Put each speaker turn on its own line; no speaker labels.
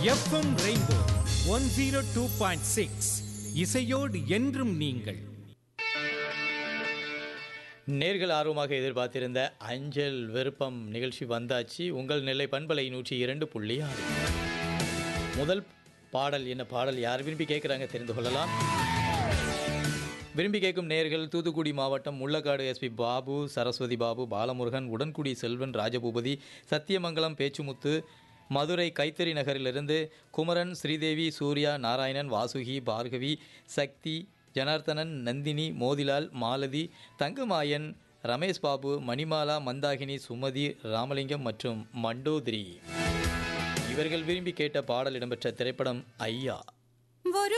FM rainbow one zero two point six இசையோடு என்றும் நீங்கள்
நேர்கள் ஆர்வமாக எதிர்பார்த்திருந்த அஞ்சல் விருப்பம் நிகழ்ச்சி வந்தாச்சு உங்கள் நெல்லை பண்பலை நூற்றி இரண்டு புள்ளி ஆறு முதல் பாடல் என்ன பாடல் யார் விரும்பி கேட்குறாங்க தெரிந்து கொள்ளலாம் விரும்பி கேட்கும் நேர்கள் தூத்துக்குடி மாவட்டம் முள்ளக்காடு எஸ்பி பாபு சரஸ்வதி பாபு பாலமுருகன் உடன்குடி செல்வன் ராஜபூபதி சத்தியமங்கலம் பேச்சுமுத்து மதுரை கைத்தறி நகரிலிருந்து குமரன் ஸ்ரீதேவி சூர்யா நாராயணன் வாசுகி பார்கவி சக்தி ஜனார்த்தனன் நந்தினி மோதிலால் மாலதி தங்கமாயன் ரமேஷ் பாபு மணிமாலா மந்தாகினி சுமதி ராமலிங்கம் மற்றும் மண்டோதிரி இவர்கள் விரும்பி கேட்ட பாடல் இடம்பெற்ற திரைப்படம் ஐயா
ஒரு